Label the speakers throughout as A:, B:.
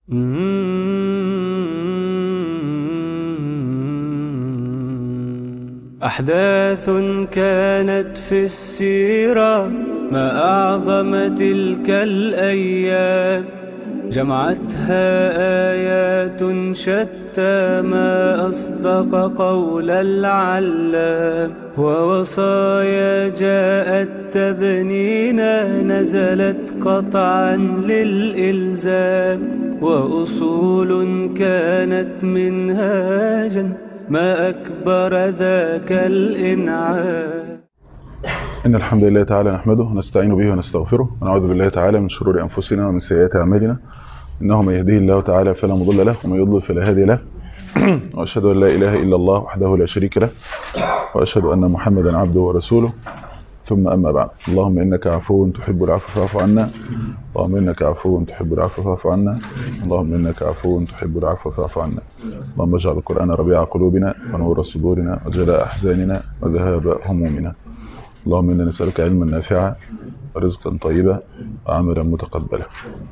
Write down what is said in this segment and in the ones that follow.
A: أحداث كانت في السيرة ما أعظم تلك الأيام جمعتها آيات شتى ما أصدق قول العلام ووصايا جاءت تبنينا نزلت قطعا للإلزام وأصول كانت منهاجا ما أكبر ذاك الإنعام
B: إن الحمد لله تعالى نحمده ونستعين به ونستغفره ونعوذ بالله تعالى من شرور أنفسنا ومن سيئات أعمالنا إنه من يهديه الله تعالى فلا مضل له ومن يضلل فلا هادي له وأشهد أن لا إله إلا الله وحده لا شريك له وأشهد أن محمدا عبده ورسوله ثم أما بعد اللهم إنك عفو تحب العفو فاعف عنا اللهم إنك عفو تحب العفو فاعف عنا اللهم إنك عفو تحب العفو فاعف عنا اللهم اجعل القرآن ربيع قلوبنا ونور صدورنا وجلاء أحزاننا وذهاب همومنا اللهم إنا نسألك علما نافعا ورزقا طيبا وعملا متقبلا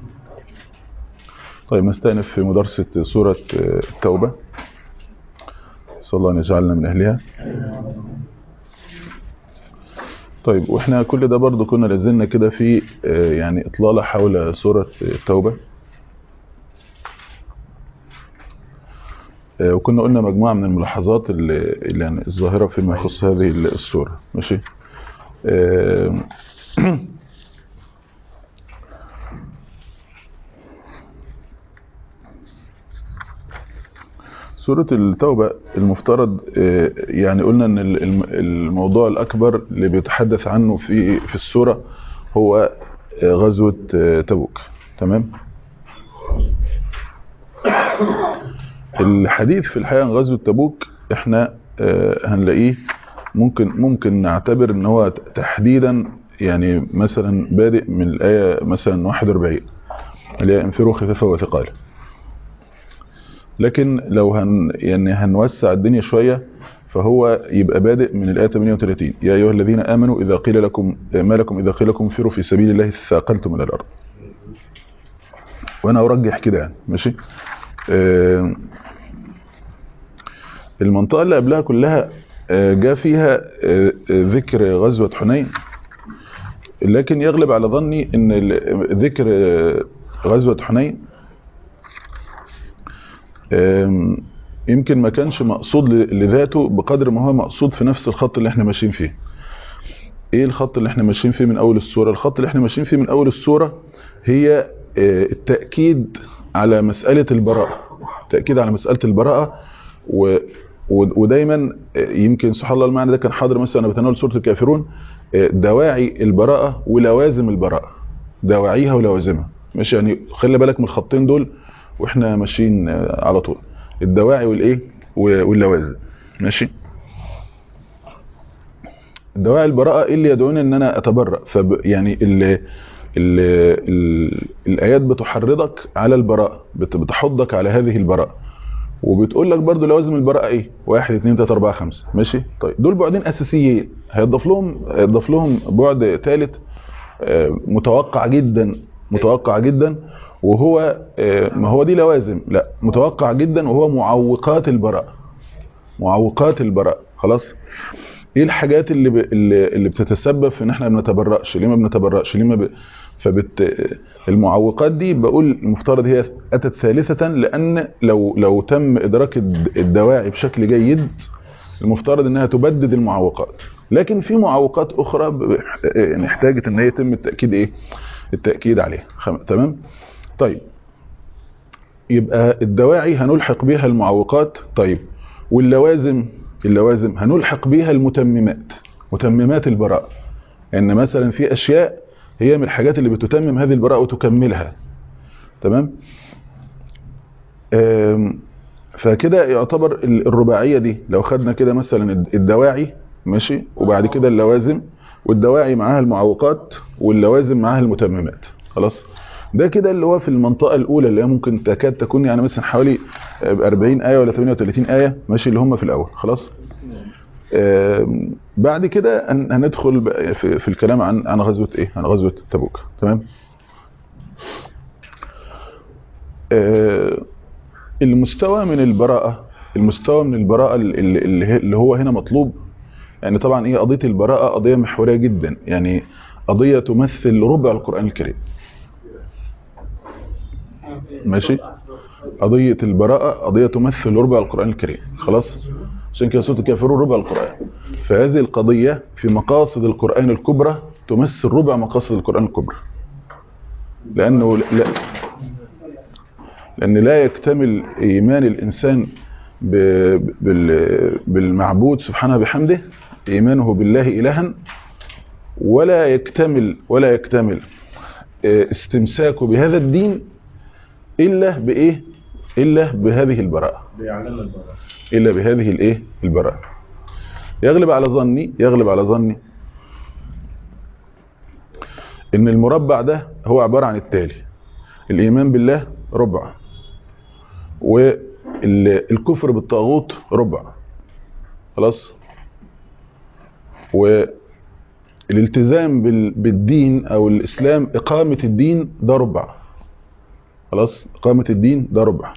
B: طيب نستأنف في مدرسة سورة التوبة صلى الله أن يجعلنا من أهلها طيب واحنا كل ده برضو كنا لازلنا كده في يعني اطلالة حول سورة التوبة وكنا قلنا مجموعة من الملاحظات اللي, اللي يعني الظاهرة فيما يخص هذه السورة ماشي سورة التوبة المفترض يعني قلنا ان الموضوع الاكبر اللي بيتحدث عنه في في السورة هو غزوة تبوك تمام الحديث في الحقيقة عن غزوة تبوك احنا هنلاقيه ممكن ممكن نعتبر ان هو تحديدا يعني مثلا بادئ من الآية مثلا 41 اللي هي انفروا خفافا وثقالا لكن لو هن يعني هنوسع الدنيا شوية فهو يبقى بادئ من الآية 38 يا أيها الذين آمنوا إذا قيل لكم ما لكم إذا قيل لكم انفروا في سبيل الله ثاقلتم من الأرض وأنا أرجح كده يعني ماشي آه المنطقة اللي قبلها كلها آه جاء فيها آه ذكر غزوة حنين لكن يغلب على ظني ان ذكر غزوة حنين يمكن ما كانش مقصود لذاته بقدر ما هو مقصود في نفس الخط اللي احنا ماشيين فيه ايه الخط اللي احنا ماشيين فيه من اول السورة الخط اللي احنا ماشيين فيه من اول السورة هي التأكيد على مسألة البراءة التأكيد على مسألة البراءة و ودايما يمكن سبحان الله المعنى ده كان حاضر مثلا بتناول سورة الكافرون دواعي البراءة ولوازم البراءة دواعيها ولوازمها ماشي يعني خلي بالك من الخطين دول واحنا ماشيين على طول الدواعي والايه واللوازم ماشي الدواعي البراءه ايه اللي يدعوني ان انا اتبرأ فب يعني ال ال ال الايات بتحرضك على البراءه بتحضك على هذه البراءه وبتقول لك برضو لوازم البراءه ايه 1 2 3 4 5 ماشي طيب دول بعدين اساسيين هيضاف لهم هيضاف لهم بعد ثالث متوقع جدا متوقع جدا وهو ما هو دي لوازم لا متوقع جدا وهو معوقات البراء معوقات البراء خلاص ايه الحاجات اللي ب... اللي بتتسبب في ان احنا ما بنتبرأش ليه ما بنتبرأش ليه ما ب... فبت المعوقات دي بقول المفترض هي اتت ثالثة لان لو لو تم ادراك الدواعي بشكل جيد المفترض انها تبدد المعوقات لكن في معوقات اخرى ب... يعني احتاجت ان هي يتم التاكيد ايه التاكيد عليها خم... تمام طيب يبقى الدواعي هنلحق بها المعوقات طيب واللوازم اللوازم هنلحق بها المتممات متممات البراءة ان مثلا في اشياء هي من الحاجات اللي بتتمم هذه البراءة وتكملها تمام فكده يعتبر الرباعية دي لو خدنا كده مثلا الدواعي ماشي وبعد كده اللوازم والدواعي معاها المعوقات واللوازم معاها المتممات خلاص ده كده اللي هو في المنطقة الأولى اللي هي ممكن تكاد تكون يعني مثلا حوالي 40 آية ولا 38 آية ماشي اللي هم في الأول خلاص بعد كده هندخل في, في الكلام عن عن غزوة إيه عن غزوة تبوك تمام آه، المستوى من البراءة المستوى من البراءة اللي, اللي هي- اللي هو هنا مطلوب يعني طبعا ايه قضية البراءة قضية محورية جدا يعني قضية تمثل ربع القرآن الكريم ماشي قضية البراءة قضية تمثل ربع القرآن الكريم خلاص عشان كده سورة الكافرون ربع القرآن فهذه القضية في مقاصد القرآن الكبرى تمثل ربع مقاصد القرآن الكبرى لأنه لا لأن لا يكتمل إيمان الإنسان ب- بال- بالمعبود سبحانه بحمده إيمانه بالله إلها ولا يكتمل ولا يكتمل آه، استمساكه بهذا الدين إلا بإيه؟ إلا بهذه البراءة
C: بيعلمنا البراءة
B: إلا بهذه الإيه؟ البراءة يغلب على ظني يغلب على ظني إن المربع ده هو عبارة عن التالي الإيمان بالله ربع والكفر بالطاغوت ربع خلاص والالتزام بال- بالدين أو الإسلام إقامة الدين ده ربع خلاص إقامة الدين ده ربع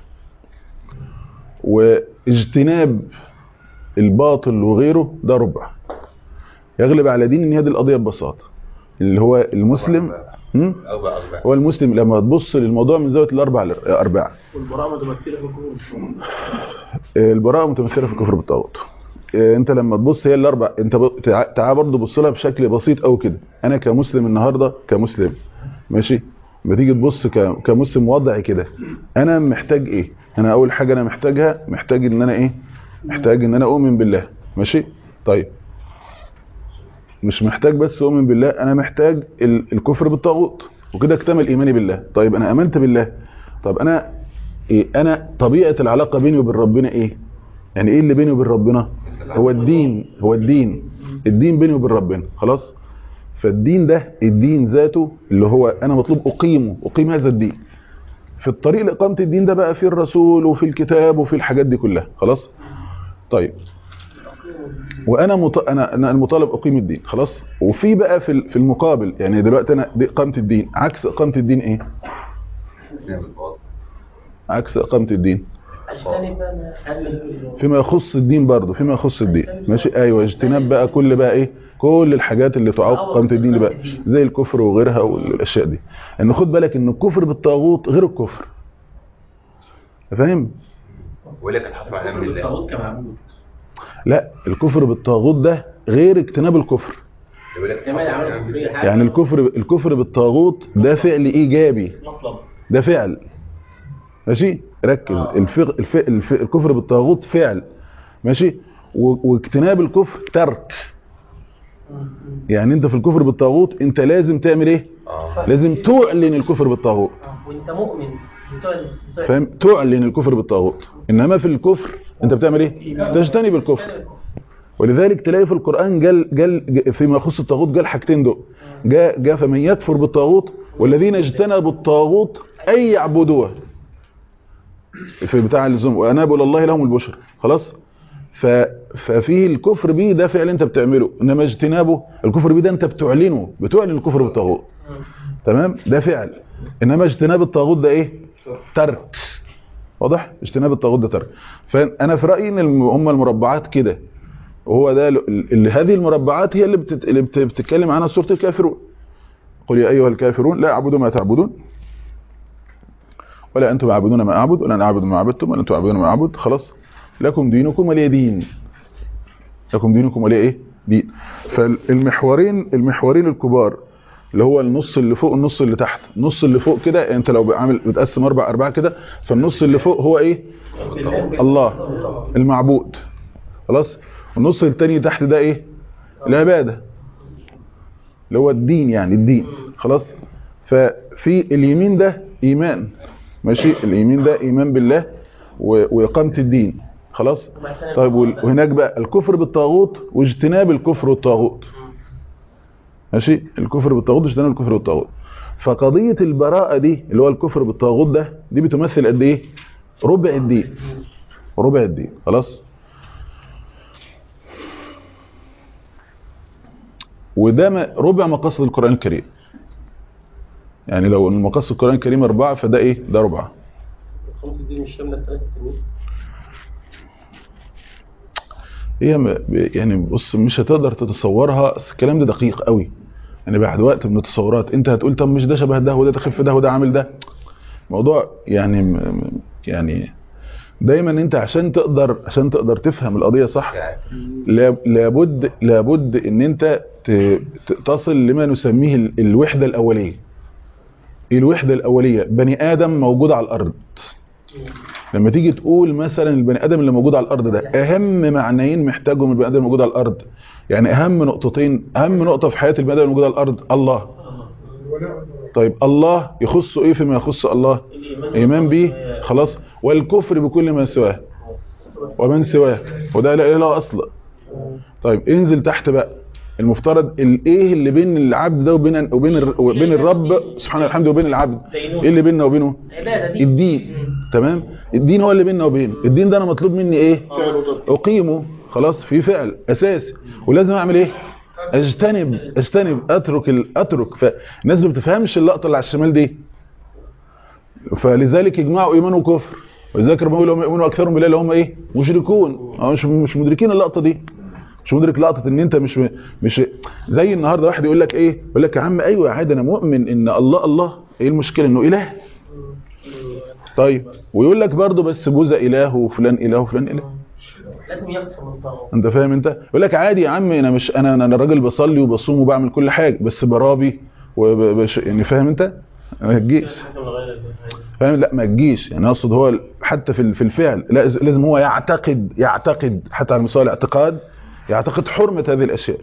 B: واجتناب الباطل وغيره ده ربع يغلب على دين ان هي دي القضيه ببساطه اللي هو المسلم هم؟
D: أربع أربع
B: هو المسلم لما تبص للموضوع من زاويه الاربع ارباع
C: والبراءة متمثلة في الكفر
B: البراءه متمثله في الكفر بالطاغوت آه، انت لما تبص هي الاربع انت ب... تع- تعال برضه بص لها بشكل بسيط قوي كده انا كمسلم النهارده كمسلم ماشي لما تيجي تبص ك... كمسلم وضعي كده انا محتاج ايه انا اول حاجه انا محتاجها محتاج ان انا ايه محتاج ان انا اؤمن بالله ماشي طيب مش محتاج بس اؤمن بالله انا محتاج ال... الكفر بالطاغوت وكده اكتمل ايماني بالله طيب انا امنت بالله طب انا إيه انا طبيعه العلاقه بيني وبين ربنا ايه يعني ايه اللي بيني وبين ربنا هو الدين هو الدين الدين بيني وبين ربنا خلاص فالدين ده الدين ذاته اللي هو انا مطلوب اقيمه اقيم هذا الدين في الطريق لاقامه الدين ده بقى في الرسول وفي الكتاب وفي الحاجات دي كلها خلاص طيب وانا مط... انا انا المطالب اقيم الدين خلاص وفي بقى في ال- في المقابل يعني دلوقتي انا دي اقامه الدين عكس اقامه الدين ايه عكس اقامه الدين
E: اجتنب ما حل
B: فيما يخص الدين برضه فيما يخص الدين ماشي ايوه اجتناب بقى كل بقى ايه كل الحاجات اللي تعوق قامه الدين دي بقى زي الكفر وغيرها والاشياء دي ان خد بالك ان الكفر بالطاغوت غير الكفر فاهم
D: ويقول لك الحكم على امر الله
C: الطاغوت كمعبود
B: لا الكفر بالطاغوت ده غير اجتناب الكفر
D: يقول لك
E: كمان
D: الحكم على
E: يعملوا
D: امر
E: كفرية
D: الله
E: حاجة
B: يعني الكفر الكفر بالطاغوت ده فعل ايجابي
C: مطلب
B: ده فعل ماشي ركز الفق... الف... الف... الكفر بالطاغوت فعل ماشي و... واجتناب الكفر ترك يعني انت في الكفر بالطاغوت انت لازم تعمل ايه
D: اه
B: لازم تعلن الكفر بالطاغوت
E: آه، وانت مؤمن بتعلن بتعلن.
B: فاهم تعلن الكفر بالطاغوت انما في الكفر انت بتعمل ايه تجتنب الكفر ولذلك تلاقي في القرآن جال جال فيما يخص الطاغوت جال حاجتين دول جاء جاء فمن يكفر بالطاغوت والذين اجتنبوا الطاغوت أن يعبدوه في بتاع الزم وأنابوا إلى الله لهم البشر خلاص ف ففيه الكفر به ده فعل انت بتعمله انما اجتنابه الكفر به ده انت بتعلنه بتعلن الكفر بالطاغوت تمام ده فعل انما اجتناب الطاغوت ده ايه ترك واضح اجتناب الطاغوت ده ترك فانا في رايي ان الم- هم المربعات كده وهو ده ال- اللي هذه المربعات هي اللي, بتت... اللي بت... بتتكلم عنها سوره الكافرون قل يا ايها الكافرون لا اعبد ما تعبدون ولا انتم عابدون ما اعبد ولا انا اعبد ما عبدتم ولا انتم عابدون ما اعبد خلاص لكم دينكم ولي دين لكم دينكم ولي ايه دين فالمحورين المحورين الكبار اللي هو النص اللي فوق النص اللي تحت النص اللي فوق كده انت لو عامل بتقسم اربع ارباع كده فالنص اللي فوق هو ايه الله المعبود خلاص والنص التاني تحت ده ايه العبادة اللي هو الدين يعني الدين خلاص ففي اليمين ده ايمان ماشي اليمين ده ايمان بالله و- واقامة الدين خلاص طيب وال- وهناك بقى الكفر بالطاغوت واجتناب الكفر والطاغوت ماشي الكفر بالطاغوت واجتناب الكفر والطاغوت فقضية البراءة دي اللي هو الكفر بالطاغوت ده دي بتمثل قد ايه ربع الدين ربع الدين خلاص وده م- ربع مقاصد القرآن الكريم يعني لو ان مقاصد القرآن الكريم أربعة فده إيه ده ربعة
E: خمس الدين مش شامله الثلاثه التانيين
B: هي م- يعني بص مش هتقدر تتصورها أصل الكلام ده دقيق قوي يعني بعد وقت من التصورات انت هتقول طب مش ده شبه ده وده تخف ده وده عامل ده موضوع يعني م- م- يعني دايما انت عشان تقدر عشان تقدر تفهم القضيه صح
D: يعني
B: لا- لابد لابد ان انت ت- ت- تصل لما نسميه ال- الوحده الاوليه ايه الوحده الاوليه بني ادم موجود على الارض لما تيجي تقول مثلا البني ادم اللي موجود على الارض ده اهم معنيين محتاجهم البني ادم الموجود على الارض يعني اهم نقطتين اهم نقطه في حياه البني ادم الموجود على الارض الله طيب الله يخص ايه فيما يخص الله ايمان به خلاص والكفر بكل ما سواه ومن سواه وده لا اله الا الله اصلا طيب انزل تحت بقى المفترض الايه اللي بين العبد ده وبين وبين الر- وبين الرب سبحانه الحمد وبين العبد ايه اللي بيننا وبينه
E: العباده دي
B: الدين تمام الدين هو اللي بيننا وبينه الدين ده انا مطلوب مني ايه اقيمه خلاص في فعل اساسي ولازم اعمل ايه اجتنب اجتنب اترك ال- اترك فالناس ما بتفهمش اللقطه اللي على الشمال دي فلذلك يجمعوا ايمان وكفر وذكر ما يقولوا يؤمنوا اكثرهم بالله اللي هم ايه مشركون اه مش مش مدركين اللقطه دي مش مدرك لقطه ان انت مش مش زي النهارده واحد يقول لك ايه يقول لك يا عم ايوه عادي انا مؤمن ان الله الله ايه المشكله انه اله طيب ويقول لك برضه بس بوذا اله وفلان اله وفلان اله
E: لازم يكفر من طاغوت
B: انت فاهم انت يقول لك عادي يا عم انا مش انا انا راجل بصلي وبصوم وبعمل كل حاجه بس برابي وبش يعني فاهم انت ما تجيش فاهم لا ما تجيش يعني اقصد هو حتى في في الفعل لاز- لازم هو يعتقد يعتقد حتى على مستوى الاعتقاد يعتقد حرمه هذه الاشياء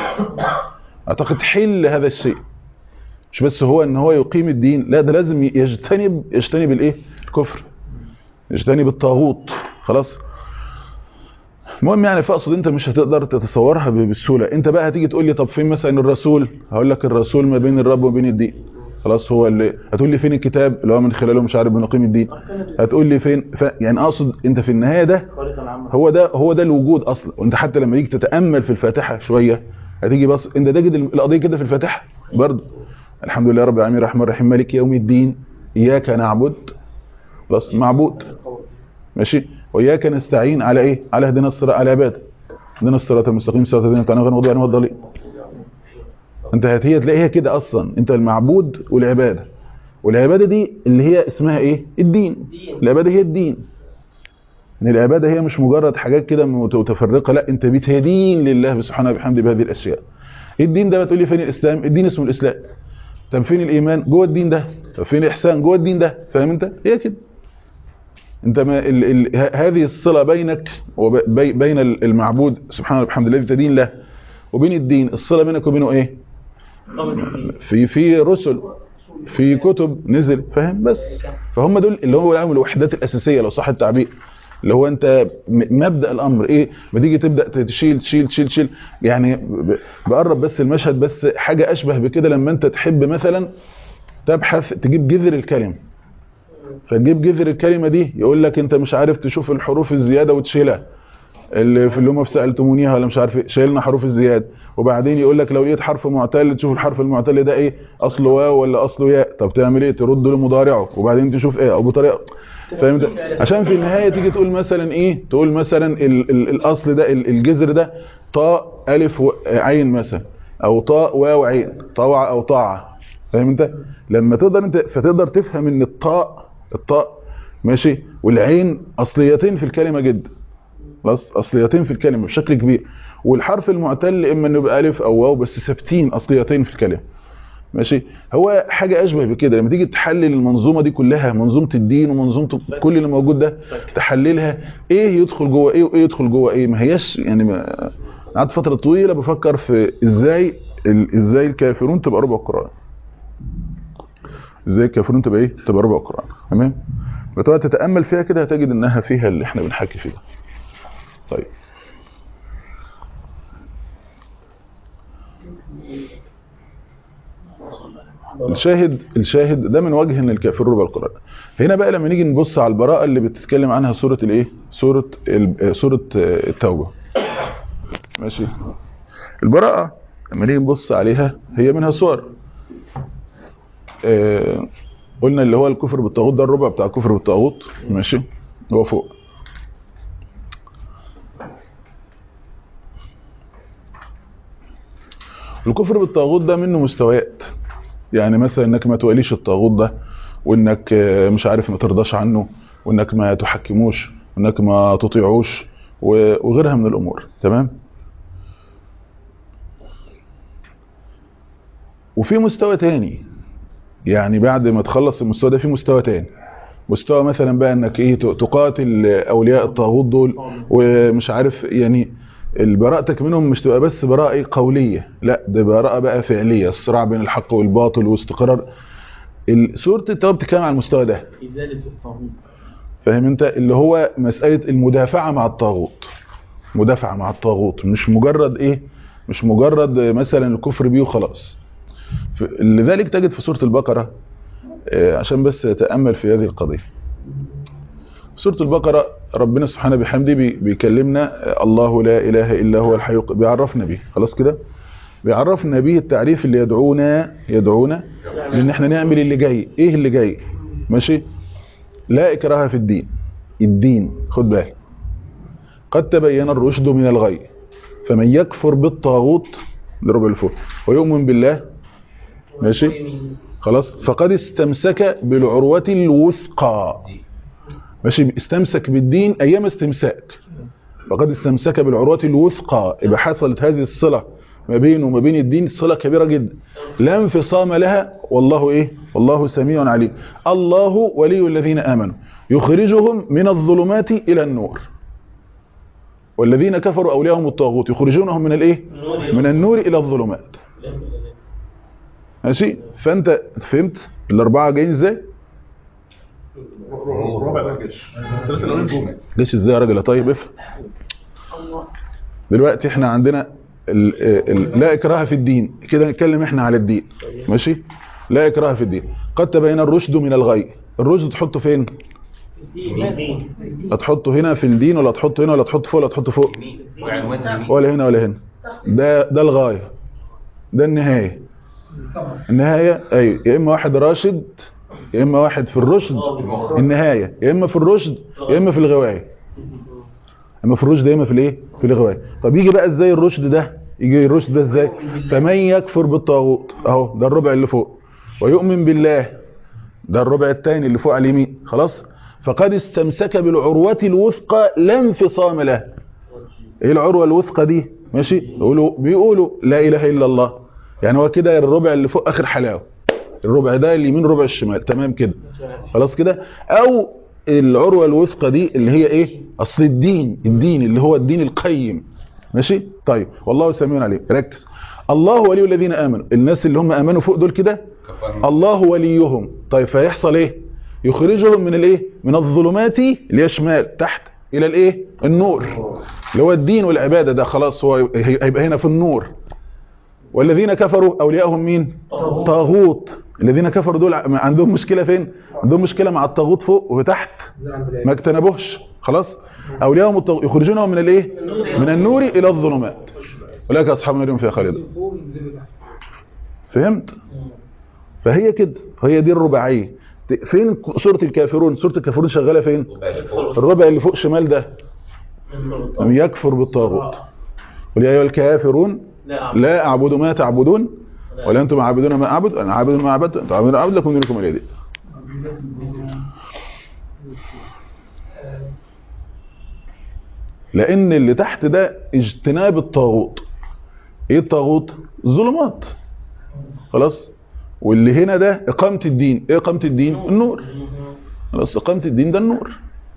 B: اعتقد حل هذا الشيء مش بس هو ان هو يقيم الدين لا ده لازم يجتنب يجتنب الايه الكفر يجتنب الطاغوت خلاص المهم يعني فاقصد انت مش هتقدر تتصورها ب- بالسهوله انت بقى هتيجي تقول لي طب فين مثلا الرسول هقول لك الرسول ما بين الرب وبين الدين خلاص هو اللي هتقول لي فين الكتاب اللي هو من خلاله مش عارف بنقيم الدين هتقول لي فين ف... يعني اقصد انت في النهايه ده
C: الخريطة العامة
B: هو ده هو ده الوجود اصلا وانت حتى لما تيجي تتامل في الفاتحه شويه هتيجي بص انت تجد القضيه كده في الفاتحه برضه الحمد لله رب العالمين الرحمن الرحيم مالك يوم الدين اياك نعبد خلاص معبود ماشي واياك نستعين على ايه على اهدنا الصراط على عباده اهدنا الصراط المستقيم صراط الذين انعمت عليهم غير المغضوب عليهم ولا الضالين انت هي تلاقيها كده اصلا انت المعبود والعباده والعباده دي اللي هي اسمها ايه الدين العباده هي الدين ان العباده هي مش مجرد حاجات كده متفرقه لا انت بيت هي دين لله سبحانه وبحمده بهذه الاشياء الدين ده بتقول لي فين الاسلام الدين اسمه الاسلام طب فين الايمان جوه الدين ده طب فين الاحسان جوه الدين ده فاهم انت هي كده انت ما ال ال ه- هذه الصله بينك وبين المعبود سبحانه وبحمده الذي تدين له وبين الدين الصله بينك وبينه ايه في في رسل في كتب نزل فاهم بس فهم دول اللي هو لهم الوحدات الاساسيه لو صح التعبير اللي هو انت م- مبدا الامر ايه ما تيجي تبدا تشيل تشيل تشيل تشيل يعني ب- بقرب بس المشهد بس حاجه اشبه بكده لما انت تحب مثلا تبحث تجيب جذر الكلمه فتجيب جذر الكلمه دي يقول لك انت مش عارف تشوف الحروف الزياده وتشيلها اللي في اللي هم في سالتمونيها ولا مش عارف ايه شيلنا حروف الزياده وبعدين يقول لك لو لقيت حرف معتل تشوف الحرف المعتل ده ايه اصله واو ولا اصله ياء طب تعمل ايه ترد لمضارعه وبعدين تشوف ايه او بطريقه فاهم ده؟ عشان في النهايه تيجي تقول مثلا ايه تقول مثلا ال ال الاصل ده ال- الجذر ده طاء الف و- عين مثلا او طاء واو عين طوع او طاعه فاهم انت لما تقدر انت فتقدر تفهم ان الطاء الطاء ماشي والعين اصليتين في الكلمه جدا خلاص اصليتين في الكلمه بشكل كبير والحرف المعتل اما انه يبقى الف او واو بس ثابتين اصليتين في الكلمه ماشي هو حاجه اشبه بكده لما تيجي تحلل المنظومه دي كلها منظومه الدين ومنظومه كل اللي موجود ده تحللها ايه يدخل جوه ايه وايه يدخل جوه ايه ما هياش يعني ما قعدت فتره طويله بفكر في ازاي ال- ازاي الكافرون تبقى ربع القران ازاي الكافرون تبقى ايه تبقى ربع القران تمام وتقعد تتامل فيها كده هتجد انها فيها اللي احنا بنحكي فيه ده طيب الشاهد الشاهد ده من وجه ان الكافر ربع القران هنا بقى لما نيجي نبص على البراءه اللي بتتكلم عنها سوره الايه سوره ال- سوره التوبه ماشي البراءه لما نيجي نبص عليها هي منها صور آه، قلنا اللي هو الكفر بالطاغوت ده الربع بتاع الكفر بالطاغوت ماشي هو فوق الكفر بالطاغوت ده منه مستويات يعني مثلا انك ما تواليش الطاغوت ده وانك آه، مش عارف ما ترضاش عنه وانك ما تحكموش وانك ما تطيعوش و- وغيرها من الامور تمام وفي مستوى تاني يعني بعد ما تخلص المستوى ده في مستوى تاني مستوى مثلا بقى انك ايه ت- تقاتل اولياء الطاغوت دول ومش عارف يعني براءتك منهم مش تبقى بس براءة إيه قولية لا ده براءة بقى فعلية الصراع بين الحق والباطل واستقرار ال- سورة التوبة بتتكلم على المستوى ده
C: إزالة الطاغوت
B: فاهم انت اللي هو مسألة المدافعة مع الطاغوت مدافعة مع الطاغوت مش مجرد ايه مش مجرد مثلا الكفر بيه وخلاص ف- لذلك تجد في سورة البقرة آه، عشان بس تأمل في هذه القضية سورة البقرة ربنا سبحانه بحمده بي- بيكلمنا آه، الله لا إله إلا هو الحي الق- بيعرفنا بيه خلاص كده بيعرفنا بيه التعريف اللي يدعونا يدعونا لان احنا نعمل اللي جاي ايه اللي جاي ماشي لا إكراه في الدين الدين خد بالك قد تبين الرشد من الغي فمن يكفر بالطاغوت ضرب الفوق ويؤمن بالله ماشي خلاص فقد استمسك بالعروة الوثقى ماشي استمسك بالدين أيام استمساك فقد استمسك بالعروة الوثقى يبقى حصلت هذه الصلة ما بينه وما بين الدين صلة كبيرة جدا لا انفصام لها والله ايه والله سميع عليم الله ولي الذين آمنوا يخرجهم من الظلمات إلى النور والذين كفروا أولياءهم الطاغوت يخرجونهم من الايه من النور إلى الظلمات ماشي فانت فهمت الأربعة جايين ازاي
C: ربع الجيش الثلاثة الأولين جم
B: ليش ازاي يا راجل يا طيب افهم دلوقتي احنا عندنا ال ال لا اكراه في الدين كده نتكلم احنا على الدين ماشي لا اكراه في الدين قد تبين الرشد من الغي الرشد تحطه فين هتحطه هنا في الدين ولا تحطه هنا ولا تحطه فوق ولا تحطه فوق
D: يمين وعنوان يمين
B: ولا هنا ولا هنا ده ده الغايه ده النهايه النهايه ايوه يا اما واحد راشد يا اما واحد في الرشد النهايه يا اما في الرشد يا اما في الغوايه اما في الرشد يا اما في الايه في الغوايه طب يجي بقى ازاي الرشد ده يجي الرشد ده ازاي فمن يكفر بالطاغوت اهو ده الربع اللي فوق ويؤمن بالله ده الربع الثاني اللي فوق على اليمين خلاص فقد استمسك بالعروة الوثقى لا انفصام لها ايه العروة الوثقى دي ماشي يقولوا بيقولوا لا اله الا الله يعني هو كده الربع اللي فوق اخر حلاوه الربع ده اليمين ربع الشمال تمام كده خلاص كده او العروة الوثقى دي اللي هي ايه اصل الدين الدين اللي هو الدين القيم ماشي طيب والله سميع عليم ركز الله ولي الذين امنوا الناس اللي هم امنوا فوق دول كده
D: كفرنا
B: الله وليهم طيب فيحصل ايه يخرجهم من الايه من الظلمات اللي هي شمال تحت الى الايه النور اللي هو الدين والعباده ده خلاص هو هيبقى هنا في النور والذين كفروا اولياءهم مين طاغوت الذين كفروا دول عندهم مشكله فين عندهم مشكله مع الطاغوت فوق وتحت ما اجتنبوش خلاص اولياءهم الطاغوت يخرجونهم من الايه من النور الى الظلمات اولئك اصحاب النار هم فيها خالدون فهمت فهي كده هي دي الرباعيه فين سوره الكافرون سوره الكافرون شغاله فين الربع اللي فوق شمال ده من يكفر بالطاغوت قل يا ايها الكافرون لا اعبد ما تعبدون ولا انتم عابدون ما اعبد انا عابد ما عبدت انتم عابدون ما اعبد لكم دينكم ولي دين لان اللي تحت ده اجتناب الطاغوت ايه الطاغوت الظلمات خلاص واللي هنا ده اقامه الدين ايه اقامه الدين النور خلاص اقامه الدين ده النور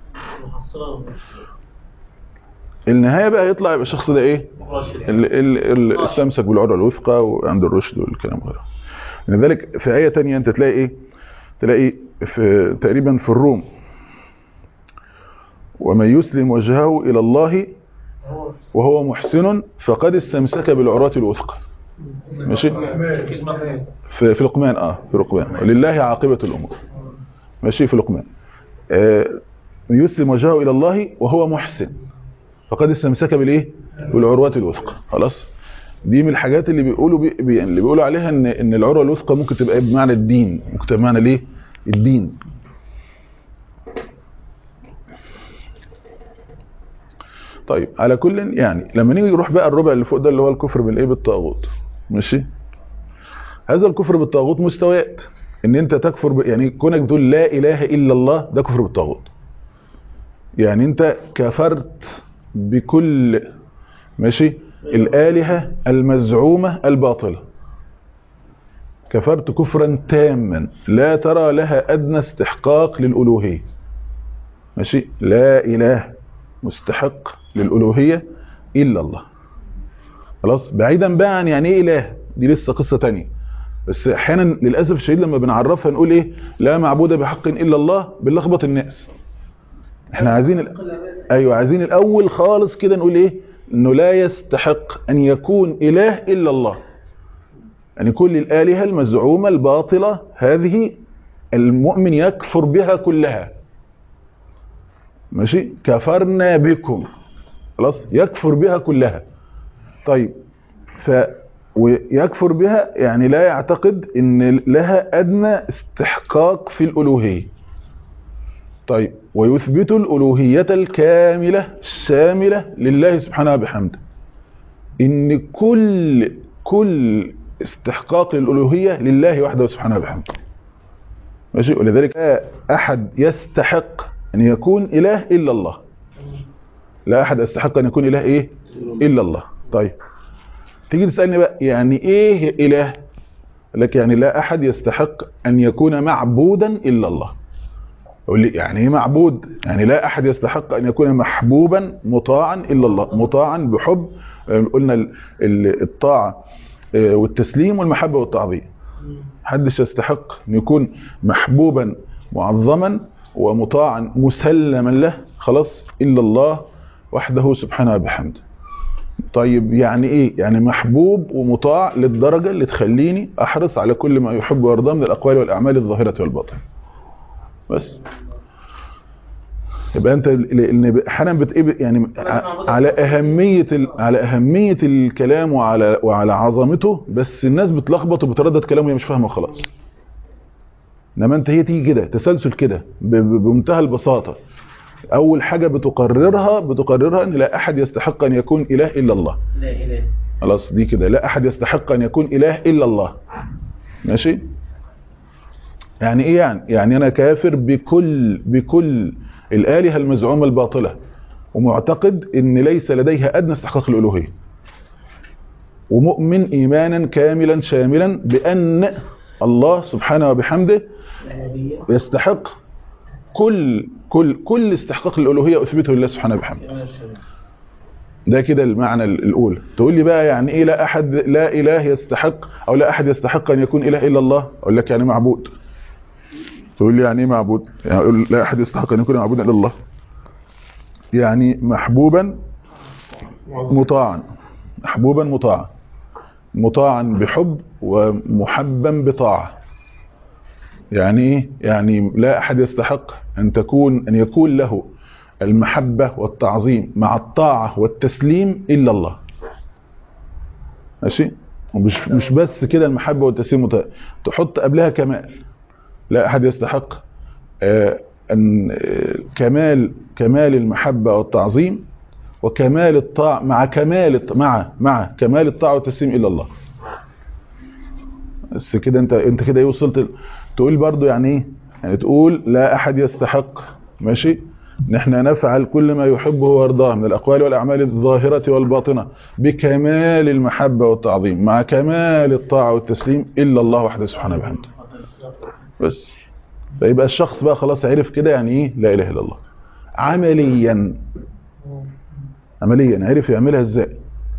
B: النهايه بقى يطلع يبقى الشخص ده ايه اللي, اللي, اللي استمسك بالعروه الوثقى وعند الرشد والكلام غيره لذلك في ايه تانية انت تلاقي ايه تلاقي في تقريبا في الروم ومن يسلم وجهه الى الله وهو محسن فقد استمسك بالعروه الوثقى ماشي في في لقمان اه في لقمان ولله عاقبه الامور ماشي في لقمان آه يسلم وجهه الى الله وهو محسن فقد استمسك بالايه بالعروه الوثقى خلاص دي من الحاجات اللي بيقولوا بي بي اللي بيقولوا عليها ان ان العروه الوثقى ممكن تبقى بمعنى الدين ممكن تبقى بمعنى الايه الدين طيب على كل يعني لما نيجي نروح بقى الربع اللي فوق ده اللي هو الكفر بالايه بالطاغوت ماشي هذا الكفر بالطاغوت مستويات ان انت تكفر ب... يعني كونك بتقول لا اله الا الله ده كفر بالطاغوت يعني انت كفرت بكل ماشي الالهه المزعومه الباطله كفرت كفرا تاما لا ترى لها ادنى استحقاق للالوهيه ماشي لا اله مستحق للالوهيه الا الله خلاص بعيدا بقى عن يعني ايه اله دي لسه قصه تانية بس احيانا للاسف الشديد لما بنعرفها نقول ايه لا معبود بحق الا الله بنلخبط الناس احنا عايزين ال... ايوه عايزين الاول خالص كده نقول ايه انه لا يستحق ان يكون اله الا الله يعني كل الالهه المزعومه الباطله هذه المؤمن يكفر بها كلها ماشي كفرنا بكم خلاص يكفر بها كلها طيب ف ويكفر بها يعني لا يعتقد ان لها ادنى استحقاق في الالوهيه طيب ويثبت الالوهيه الكامله الشامله لله سبحانه وبحمده ان كل كل استحقاق الالوهيه لله وحده سبحانه وبحمده ماشي ولذلك لا احد يستحق ان يكون اله الا الله لا احد يستحق ان يكون اله ايه الا الله طيب تيجي تسالني بقى يعني ايه اله لك يعني لا احد يستحق ان يكون معبودا الا الله يقول لي يعني ايه معبود يعني لا احد يستحق ان يكون محبوبا مطاعا الا الله مطاعا بحب قلنا ال- ال- الطاعه آه، والتسليم والمحبه والتعظيم محدش يستحق ان يكون محبوبا معظما ومطاعا مسلما له خلاص الا الله وحده سبحانه وبحمده طيب يعني ايه يعني محبوب ومطاع للدرجه اللي تخليني احرص على كل ما يحب ويرضاه من الاقوال والاعمال الظاهره والباطنه بس يبقى انت لان احيانا بت يعني ع- على اهميه ال... على اهميه الكلام وعلى وعلى عظمته بس الناس بتلخبط وبتردد كلام وهي مش فاهمه خلاص انما انت هي تيجي كده تسلسل كده ب... ب- بمنتهى البساطه اول حاجه بتقررها بتقررها ان لا احد يستحق ان يكون اله الا الله
E: لا اله
B: خلاص دي كده لا احد يستحق ان يكون اله الا الله ماشي يعني ايه يعني يعني انا كافر بكل بكل الالهه المزعومه الباطله ومعتقد ان ليس لديها ادنى استحقاق الالوهيه ومؤمن ايمانا كاملا شاملا بان الله سبحانه وبحمده
E: النبي
B: يستحق كل كل كل استحقاق الالوهيه اثبته لله سبحانه وبحمده ده كده المعنى الاولى تقول لي بقى يعني ايه لا احد لا اله يستحق او لا احد يستحق ان يكون اله الا الله اقول لك يعني معبود تقول لي يعني ايه معبود يعني اقول لا احد يستحق ان يكون معبودا الا الله يعني محبوبا مطاعا محبوبا مطاعا مطاعا بحب ومحبا بطاعه يعني ايه يعني لا احد يستحق ان تكون ان يكون له المحبة والتعظيم مع الطاعة والتسليم إلا الله ماشي ومش مش بس كده المحبة والتسليم وت- تحط قبلها كمال لا أحد يستحق آه، أن آه، كمال كمال المحبة والتعظيم وكمال الطاعة مع كمال الط- مع مع كمال الطاعة والتسليم إلا الله بس كده انت انت كده ايه وصلت ال- تقول برضو يعني ايه يعني تقول لا احد يستحق ماشي ان احنا نفعل كل ما يحبه ويرضاه من الاقوال والاعمال الظاهره والباطنه بكمال المحبه والتعظيم مع كمال الطاعه والتسليم الا الله وحده سبحانه وبحمده بس فيبقى الشخص بقى خلاص عرف كده يعني ايه لا اله الا الله عمليا عمليا عرف يعملها ازاي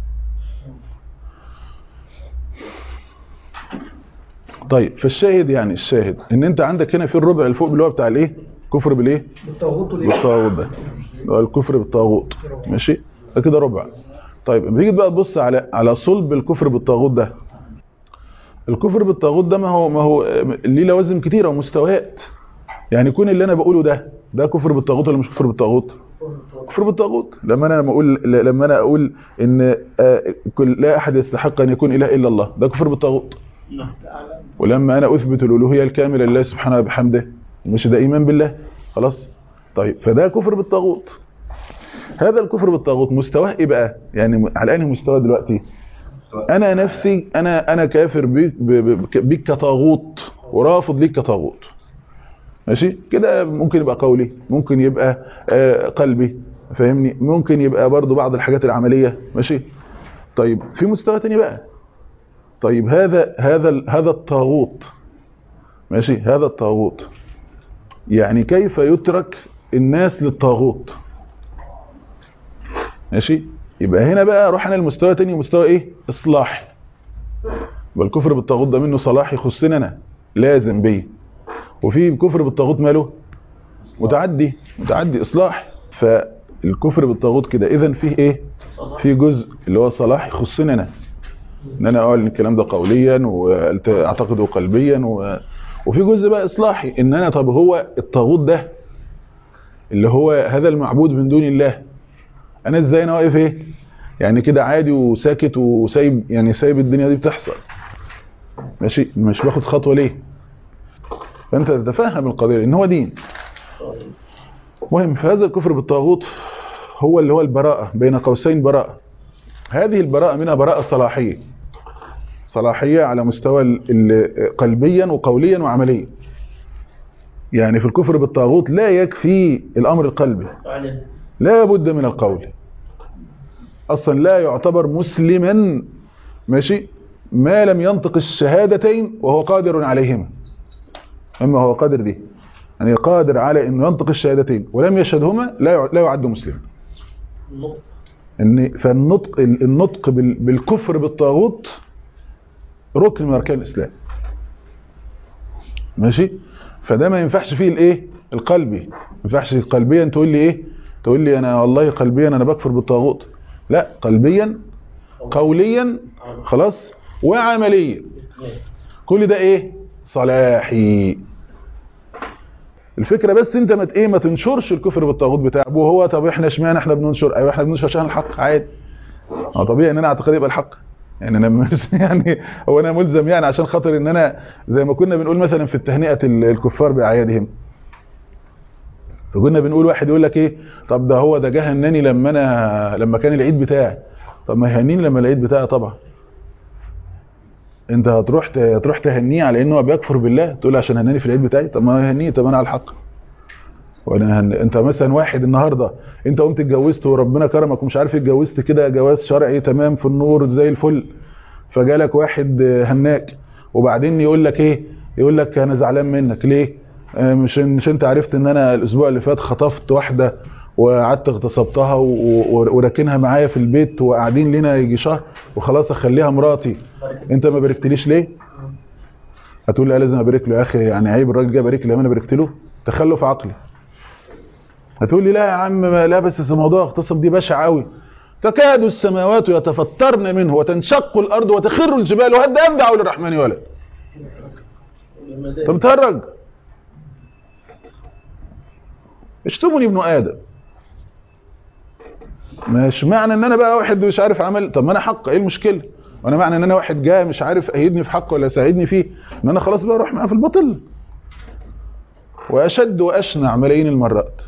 B: طيب فالشاهد يعني الشاهد ان انت عندك هنا في الربع اللي فوق اللي هو بتاع الايه كفر بالايه
E: بالطاغوت
B: بالطاغوت ده اللي هو الكفر بالطاغوت ماشي ده كده ربع طيب لما تيجي بقى تبص على على صلب الكفر بالطاغوت ده الكفر بالطاغوت ده ما هو ما هو ليه لوازم كتيره ومستويات يعني يكون اللي انا بقوله ده ده كفر بالطاغوت ولا مش كفر بالطاغوت كفر بالطاغوت لما انا لما اقول لما انا اقول ان آه، كل لا احد يستحق ان يكون اله الا الله ده كفر بالطاغوت ولما انا اثبت الالوهيه الكامله لله سبحانه وبحمده مش ده ايمان بالله خلاص طيب فده كفر بالطاغوت هذا الكفر بالطاغوت مستواه ايه بقى يعني على انهي مستوى دلوقتي انا نفسي انا انا كافر بيك ب- ب- بيك كطاغوت ورافض ليك كطاغوت ماشي كده ممكن يبقى قولي ممكن يبقى آه، قلبي فاهمني ممكن يبقى برضو بعض الحاجات العمليه ماشي طيب في مستوى تاني بقى طيب هذا هذا ال- هذا الطاغوت ماشي هذا الطاغوت يعني كيف يترك الناس للطاغوت ماشي يبقى هنا بقى روح انا المستوى تاني مستوى ايه اصلاحي يبقى الكفر بالطاغوت ده منه صلاح يخصني انا لازم بيه وفي كفر بالطاغوت ماله متعدي متعدي اصلاح فالكفر بالطاغوت كده اذا فيه ايه في جزء اللي هو صلاح يخصني انا ان انا اقول الكلام ده قوليا واعتقده قلبيا و... وفي جزء بقى اصلاحي ان انا طب هو الطاغوت ده اللي هو هذا المعبود من دون الله انا ازاي انا واقف ايه يعني كده عادي وساكت وسايب يعني سايب الدنيا دي بتحصل ماشي مش باخد خطوه ليه فانت تتفهم القضيه ان هو دين مهم فهذا الكفر بالطاغوت هو اللي هو البراءه بين قوسين براءه هذه البراءه منها براءه صلاحيه صلاحيه على مستوى ال- ال- قلبيا وقوليا وعمليا يعني في الكفر بالطاغوت لا يكفي الامر القلبي
E: عليه
B: لا بد من القول اصلا لا يعتبر مسلما ماشي ما لم ينطق الشهادتين وهو قادر عليهما اما هو قادر دي يعني قادر على انه ينطق الشهادتين ولم يشهدهما لا يع- لا يعد مسلما
E: النقطة
B: ان فالنطق النطق بال- بالكفر بالطاغوت ركن من اركان الاسلام ماشي فده ما ينفعش فيه الايه القلبي ما ينفعش قلبيا تقول لي ايه تقول لي انا والله قلبيا انا بكفر بالطاغوت لا قلبيا قوليا خلاص وعمليا كل ده ايه صلاحي الفكره بس انت ما ت- ايه ما تنشرش الكفر بالطاغوت بتاعك وهو طب احنا اشمعنى احنا بننشر ايوه احنا بننشر عشان الحق عادي اه طبيعي ان انا اعتقد يبقى الحق يعني انا مش يعني هو انا ملزم يعني عشان خاطر ان انا زي ما كنا بنقول مثلا في التهنئه ال- الكفار باعيادهم فكنا بنقول واحد يقول لك ايه طب ده هو ده جه هناني لما انا لما كان العيد بتاعي طب ما يهنيني لما العيد بتاعي طبعا انت هتروح ت- هتروح تهنيه على انه هو بيكفر بالله تقول عشان هناني في العيد بتاعي طب ما يهنيه طب انا على الحق وانا هن... انت مثلا واحد النهارده انت قمت اتجوزت وربنا كرمك ومش عارف اتجوزت كده جواز شرعي تمام في النور زي الفل فجالك واحد آه، هناك وبعدين يقول لك ايه يقول لك انا زعلان منك ليه آه، مش مش انت عرفت ان انا الاسبوع اللي فات خطفت واحده وقعدت اغتصبتها و- و- وراكنها معايا في البيت وقاعدين لنا يجي شهر وخلاص اخليها مراتي انت ما باركتليش ليه هتقول لي لازم ابارك له يا اخي يعني عيب الراجل جه بارك لي انا باركت له تخلف عقلي هتقول لي لا يا عم ما- لا بس الموضوع اغتصب دي بشع قوي تكاد السماوات يتفطرن منه وتنشق الارض وتخر الجبال وهد ان دعوا للرحمن ولد طب تهرج اشتمني ابن ادم مش معنى ان انا بقى واحد مش عارف عمل طب ما انا حق ايه المشكله وانا معنى ان انا واحد جاي مش عارف ايدني في حق ولا ساعدني فيه ان انا خلاص بقى اروح معاه في الباطل واشد واشنع ملايين المرات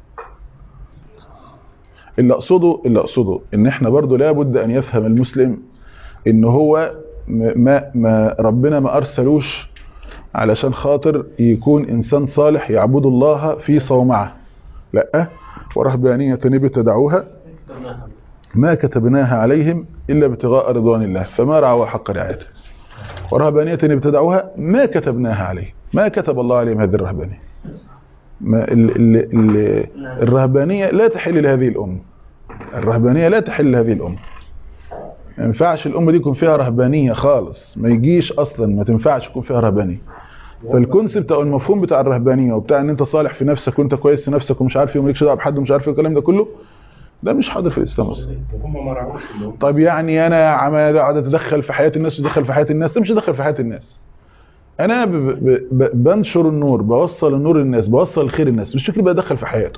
B: اللي اقصده اللي اقصده ان احنا برضو لابد ان يفهم المسلم ان هو م- ما ما ربنا ما ارسلوش علشان خاطر يكون انسان صالح يعبد الله في صومعه لا ورهبانيه ابتدعوها ما كتبناها عليهم الا ابتغاء رضوان الله فما رعوا حق رعايته ورهبانيه ابتدعوها ما كتبناها عليهم ما كتب الله عليهم هذه الرهبانيه ما ال ال ال الرهبانيه لا تحل لهذه الامه الرهبانيه لا تحل لهذه الامه ما ينفعش الامه دي يكون فيها رهبانيه خالص ما يجيش اصلا ما تنفعش يكون فيها رهبانيه فالكونسبت او المفهوم بتاع الرهبانيه وبتاع ان انت صالح في نفسك وانت كويس في نفسك ومش عارف ايه ومالكش دعوه بحد ومش عارف ايه الكلام ده كله ده مش حاضر في الاسلام اصلا
C: وهم ما رعوش اللي هم
B: طب يعني انا عمال اقعد اتدخل في حياه الناس وادخل في حياه الناس ده مش ادخل في حياه الناس انا ب ب ب بنشر النور بوصل النور للناس بوصل الخير للناس مش فكري بدخل في حياته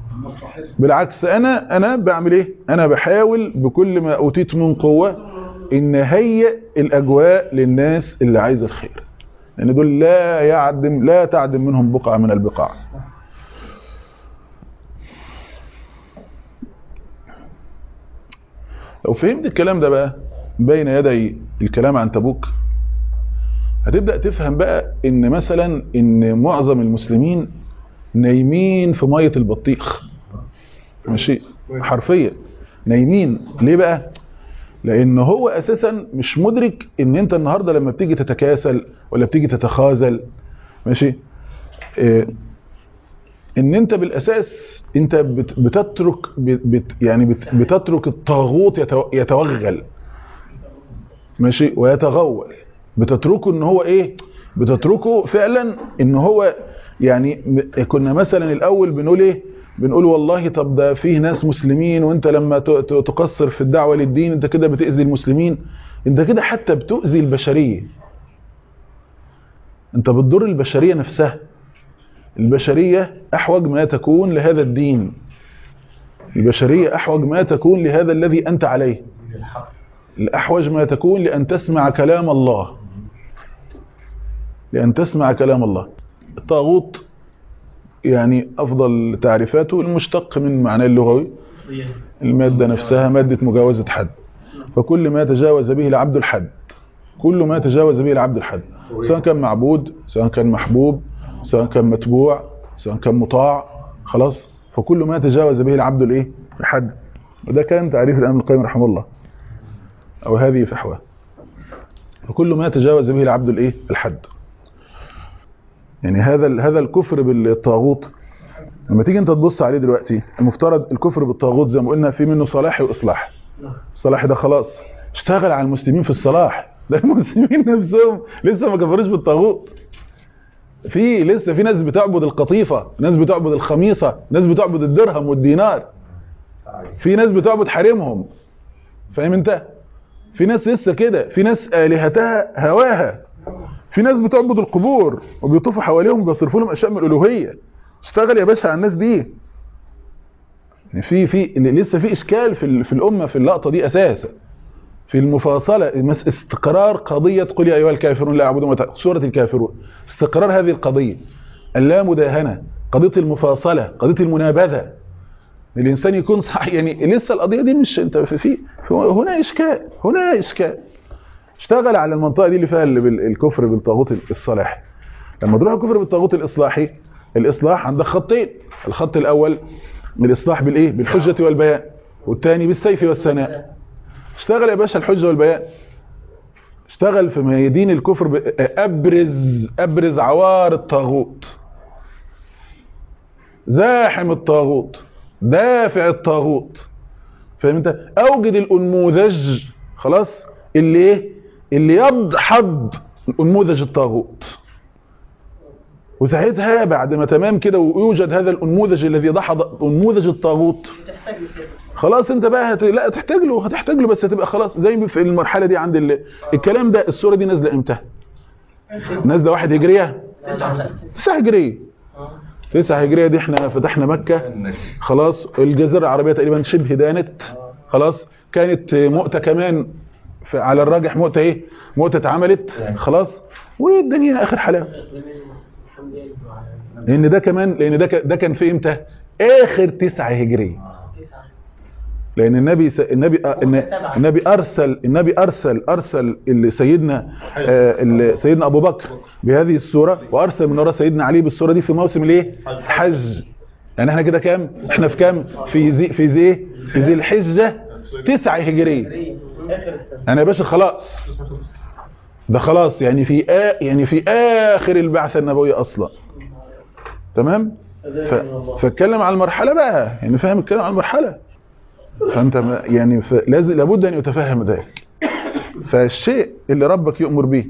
C: مصلحتهم
B: بالعكس انا انا بعمل ايه انا بحاول بكل ما اوتيت من قوه ان هيئ الاجواء للناس اللي عايزه الخير لان دول لا يعدم لا تعدم منهم بقعه من البقاع لو فهمت الكلام ده بقى بين يدي الكلام عن تبوك هتبدأ تفهم بقى ان مثلا ان معظم المسلمين نايمين في مية البطيخ ماشي حرفيا نايمين ليه بقى لان هو اساسا مش مدرك ان انت النهاردة لما بتيجي تتكاسل ولا بتيجي تتخاذل ماشي إيه ان انت بالاساس انت بت- بتترك بت بت- يعني بت- بتترك الطاغوت يتو- يتوغل ماشي ويتغول بتتركه ان هو ايه بتتركه فعلا ان هو يعني م- كنا مثلا الاول بنقول ايه بنقول والله طب ده فيه ناس مسلمين وانت لما ت- ت- تقصر في الدعوة للدين انت كده بتأذي المسلمين انت كده حتى بتؤذي البشرية انت بتضر البشرية نفسها البشرية أحوج ما تكون لهذا الدين البشرية أحوج ما تكون لهذا الذي أنت عليه الأحوج ما تكون لأن تسمع كلام الله لأن تسمع كلام الله الطاغوت يعني أفضل تعريفاته المشتق من معناه اللغوي المادة نفسها مادة مجاوزة حد فكل ما تجاوز به العبد الحد كل ما تجاوز به العبد الحد سواء كان معبود سواء كان محبوب سواء كان متبوع سواء كان مطاع خلاص فكل ما تجاوز به العبد الايه الحد وده كان تعريف الامام القيم رحمه الله او هذه فحوى فكل ما تجاوز به العبد الايه الحد يعني هذا ال- هذا الكفر بالطاغوت لما تيجي انت تبص عليه دلوقتي المفترض الكفر بالطاغوت زي ما قلنا في منه صلاحي واصلاح الصلاحي ده خلاص اشتغل على المسلمين في الصلاح ده المسلمين نفسهم لسه ما كفروش بالطاغوت في لسه في ناس بتعبد القطيفة ناس بتعبد الخميصة ناس بتعبد الدرهم والدينار في ناس بتعبد حريمهم فاهم انت في ناس لسه كده في ناس آلهتها هواها في ناس بتعبد القبور وبيطوفوا حواليهم وبيصرفوا لهم اشياء من الالوهيه اشتغل يا باشا على الناس دي يعني في في لسه في اشكال في ال- في الامه في اللقطه دي اساسا في المفاصله مس- استقرار قضيه قل يا ايها الكافرون لا اعبد ما تعبدون سوره الكافرون استقرار هذه القضيه اللا مداهنه قضيه المفاصله قضيه المنابذه الانسان يكون صح يعني لسه القضيه دي مش انت في, في في- هنا اشكال هنا اشكال اشتغل على المنطقه دي اللي فيها اللي بال- الكفر بالطاغوت الصلاحي لما تروح الكفر بالطاغوت الاصلاحي الاصلاح عندك خطين الخط الاول الاصلاح بالايه بالحجه والبيان والثاني بالسيف والثناء اشتغل يا باشا الحجه والبيان اشتغل في ميادين الكفر ب... ابرز ابرز عوار الطاغوت زاحم الطاغوت دافع الطاغوت فاهم انت اوجد الانموذج خلاص اللي ايه اللي يدحض انموذج الطاغوت وساعتها بعد ما تمام كده ويوجد هذا الانموذج الذي دحض انموذج الطاغوت
E: تحتاج لسيف
B: خلاص انت بقى هت... لا تحتاج له هتحتاج له بس هتبقى خلاص زي ما في المرحله دي عند ال... الكلام ده الصوره دي نازله امتى نازله واحد هجريه تسعة هجريه تسعة هجريه دي احنا فتحنا مكه خلاص الجزيره العربيه تقريبا شبه دانت خلاص كانت مؤتة كمان في على الراجح مؤتة ايه مؤتة اتعملت خلاص والدنيا اخر حلاوه لان ده كمان لان ده ك- ده كان في امتى اخر تسعة هجريه لان النبي س... النبي آه، الن- النبي ارسل النبي ارسل ارسل اللي سيدنا آه، اللي سيدنا ابو بكر بهذه السوره وارسل من وراء سيدنا علي بالسوره دي في موسم الايه الحج يعني احنا كده كام احنا في كام في زي في زي في ذي الحجه تسعة هجريه
E: اخر السنه
B: يعني يا باشا خلاص ده خلاص يعني في آ... يعني في اخر البعثه النبويه اصلا تمام ف... فاتكلم على المرحله بقى يعني فاهم الكلام على المرحله فانت ما- يعني ف... لازم لابد ان يتفهم ذلك فالشيء اللي ربك يؤمر به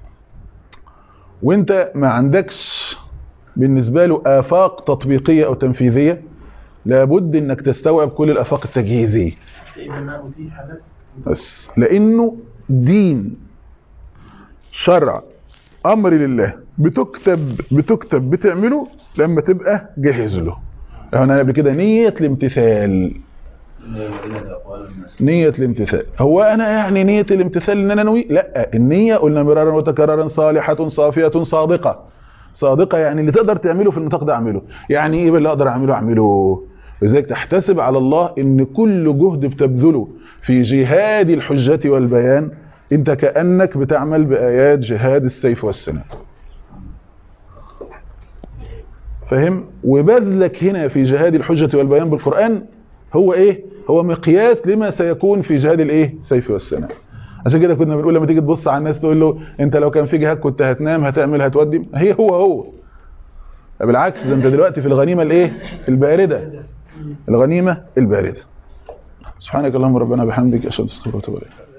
B: وانت ما عندكش بالنسبه له افاق تطبيقيه او تنفيذيه لابد انك تستوعب كل الافاق التجهيزيه بس لانه دين شرع امر لله بتكتب بتكتب بتعمله لما تبقى جاهز له احنا قبل كده نية الامتثال نية الامتثال هو انا يعني نية الامتثال ان انا انوي لا النية قلنا مرارا وتكرارا صالحة صافية صادقة صادقة يعني اللي تقدر تعمله في النطاق ده اعمله يعني ايه اللي اقدر اعمله اعمله لذلك تحتسب على الله ان كل جهد بتبذله في جهاد الحجة والبيان انت كأنك بتعمل بآيات جهاد السيف والسنة فاهم وبذلك هنا في جهاد الحجة والبيان بالقرآن هو ايه هو مقياس لما سيكون في جهاد الايه سيف والسنة عشان كده كنا بنقول لما تيجي تبص على الناس تقول له انت لو كان في جهاد كنت هتنام هتعمل هتودي هي هو هو بالعكس ده انت دلوقتي في الغنيمة الايه الباردة الغنيمة الباردة سبحانك اللهم ربنا بحمدك اشهد ان لا اله الا انت